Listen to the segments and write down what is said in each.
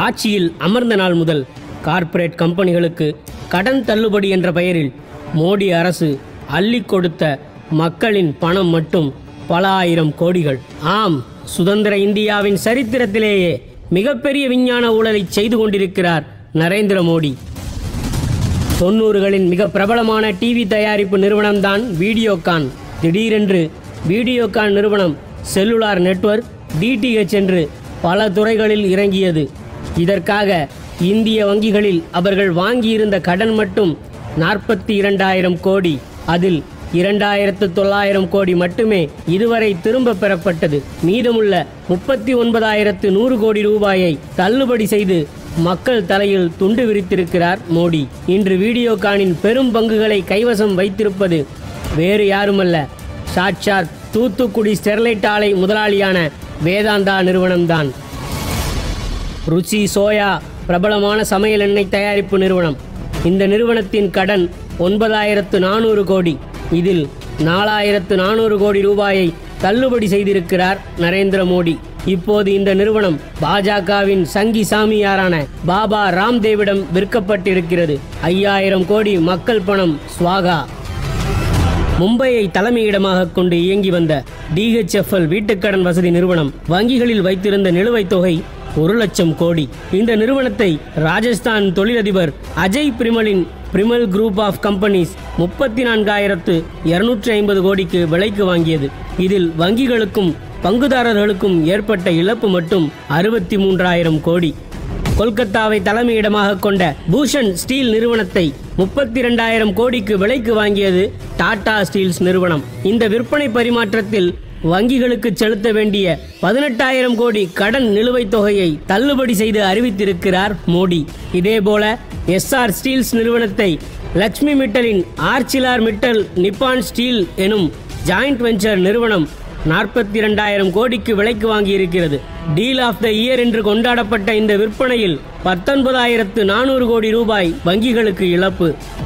ஆட்சியில் அமர்ந்த நாள் முதல் கார்ப்பரேட் கம்பெனிகளுக்கு கடன் தள்ளுபடி என்ற பெயரில் மோடி அரசு அள்ளிக் கொடுத்த மக்களின் பணம் மட்டும் பல ஆயிரம் கோடிகள் ஆம் சுதந்திர இந்தியாவின் சரித்திரத்திலேயே மிகப்பெரிய விஞ்ஞான ஊழலை செய்து கொண்டிருக்கிறார் நரேந்திர மோடி தொண்ணூறுகளின் மிக பிரபலமான டிவி தயாரிப்பு நிறுவனம்தான் வீடியோகான் திடீரென்று வீடியோகான் நிறுவனம் செல்லுலார் நெட்வொர்க் டிடிஹெச் என்று பல துறைகளில் இறங்கியது இதற்காக இந்திய வங்கிகளில் அவர்கள் வாங்கியிருந்த கடன் மட்டும் நாற்பத்தி இரண்டாயிரம் கோடி அதில் இரண்டாயிரத்து தொள்ளாயிரம் கோடி மட்டுமே இதுவரை திரும்ப பெறப்பட்டது மீதமுள்ள முப்பத்தி ஒன்பதாயிரத்து நூறு கோடி ரூபாயை தள்ளுபடி செய்து மக்கள் தலையில் துண்டு விரித்திருக்கிறார் மோடி இன்று வீடியோகானின் பெரும் பங்குகளை கைவசம் வைத்திருப்பது வேறு யாருமல்ல சாட்சாத் தூத்துக்குடி ஸ்டெர்லைட் ஆலை முதலாளியான வேதாந்தா நிறுவனம்தான் ருச்சி சோயா பிரபலமான சமையல் எண்ணெய் தயாரிப்பு நிறுவனம் இந்த நிறுவனத்தின் கடன் ஒன்பதாயிரத்து நானூறு கோடி இதில் நாலாயிரத்து நானூறு கோடி ரூபாயை தள்ளுபடி செய்திருக்கிறார் நரேந்திர மோடி இப்போது இந்த நிறுவனம் பாஜகவின் சங்கி சாமியாரான பாபா ராம்தேவிடம் விற்கப்பட்டிருக்கிறது ஐயாயிரம் கோடி மக்கள் பணம் ஸ்வாகா மும்பையை தலைமையிடமாக கொண்டு இயங்கி வந்த டிஹெச்எஃப்எல் வீட்டுக்கடன் வசதி நிறுவனம் வங்கிகளில் வைத்திருந்த நிலுவைத் தொகை ஒரு லட்சம் கோடி இந்த நிறுவனத்தை ராஜஸ்தான் தொழிலதிபர் அஜய் பிரிமலின் பிரிமல் குரூப் ஆஃப் கம்பெனிஸ் முப்பத்தி நான்காயிரத்து இருநூற்றி ஐம்பது கோடிக்கு விலைக்கு வாங்கியது இதில் வங்கிகளுக்கும் பங்குதாரர்களுக்கும் ஏற்பட்ட இழப்பு மட்டும் அறுபத்தி மூன்றாயிரம் கோடி கொல்கத்தாவை தலைமையிடமாக கொண்ட பூஷன் ஸ்டீல் நிறுவனத்தை முப்பத்தி இரண்டாயிரம் கோடிக்கு விலைக்கு வாங்கியது டாடா ஸ்டீல்ஸ் நிறுவனம் இந்த விற்பனை பரிமாற்றத்தில் வங்கிகளுக்கு செலுத்த வேண்டிய பதினெட்டாயிரம் கோடி கடன் நிலுவைத் தொகையை தள்ளுபடி செய்து அறிவித்திருக்கிறார் மோடி இதேபோல எஸ்ஆர் ஸ்டீல்ஸ் நிறுவனத்தை லட்சுமி மிட்டலின் ஆர்ச்சிலார் மிட்டல் நிப்பான் ஸ்டீல் எனும் ஜாயிண்ட் வெஞ்சர் நிறுவனம் நாற்பத்தி இரண்டாயிரம் கோடிக்கு விலைக்கு வாங்கியிருக்கிறது டீல் ஆஃப் த இயர் என்று கொண்டாடப்பட்ட இந்த விற்பனையில் பத்தொன்பதாயிரத்து நானூறு கோடி ரூபாய் வங்கிகளுக்கு இழப்பு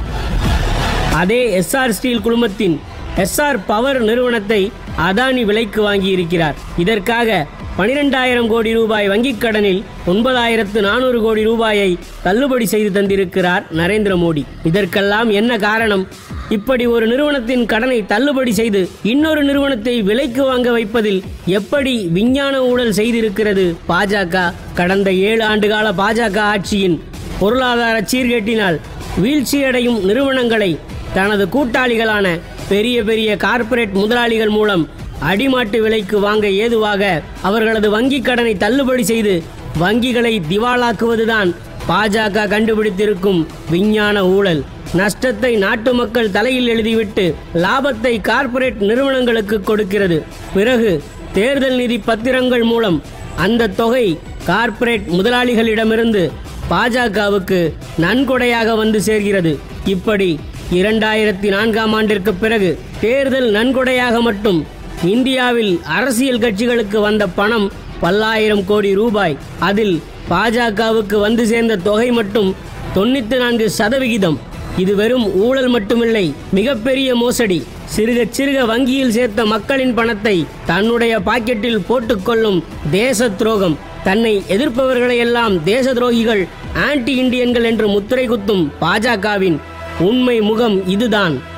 அதே எஸ்ஆர் ஸ்டீல் குழுமத்தின் எஸ்ஆர் பவர் நிறுவனத்தை அதானி விலைக்கு வாங்கியிருக்கிறார் இதற்காக பனிரெண்டாயிரம் கோடி ரூபாய் வங்கிக் கடனில் ஒன்பதாயிரத்து நானூறு கோடி ரூபாயை தள்ளுபடி செய்து தந்திருக்கிறார் நரேந்திர மோடி இதற்கெல்லாம் என்ன காரணம் இப்படி ஒரு நிறுவனத்தின் கடனை தள்ளுபடி செய்து இன்னொரு நிறுவனத்தை விலைக்கு வாங்க வைப்பதில் எப்படி விஞ்ஞான ஊழல் செய்திருக்கிறது பாஜக கடந்த ஏழு ஆண்டுகால பாஜக ஆட்சியின் பொருளாதார சீர்கேட்டினால் வீழ்ச்சியடையும் நிறுவனங்களை தனது கூட்டாளிகளான பெரிய பெரிய கார்ப்பரேட் முதலாளிகள் மூலம் அடிமாட்டு விலைக்கு வாங்க ஏதுவாக அவர்களது வங்கிக் கடனை தள்ளுபடி செய்து வங்கிகளை திவாலாக்குவதுதான் பாஜக கண்டுபிடித்திருக்கும் விஞ்ஞான ஊழல் நஷ்டத்தை நாட்டு மக்கள் தலையில் எழுதிவிட்டு லாபத்தை கார்ப்பரேட் நிறுவனங்களுக்கு கொடுக்கிறது பிறகு தேர்தல் நிதி பத்திரங்கள் மூலம் அந்த தொகை கார்ப்பரேட் முதலாளிகளிடமிருந்து பாஜகவுக்கு நன்கொடையாக வந்து சேர்கிறது இப்படி இரண்டாயிரத்தி நான்காம் ஆண்டிற்கு பிறகு தேர்தல் நன்கொடையாக மட்டும் இந்தியாவில் அரசியல் கட்சிகளுக்கு வந்த பணம் பல்லாயிரம் கோடி ரூபாய் அதில் பாஜகவுக்கு வந்து சேர்ந்த தொகை மட்டும் தொண்ணூத்தி நான்கு சதவிகிதம் இது வெறும் ஊழல் மட்டுமில்லை மிகப்பெரிய மோசடி சிறுக சிறுக வங்கியில் சேர்த்த மக்களின் பணத்தை தன்னுடைய பாக்கெட்டில் போட்டுக்கொள்ளும் தேச துரோகம் தன்னை எதிர்ப்பவர்களை எல்லாம் தேச துரோகிகள் ஆன்டி இண்டியன்கள் என்று முத்திரை குத்தும் பாஜகவின் உண்மை முகம் இதுதான்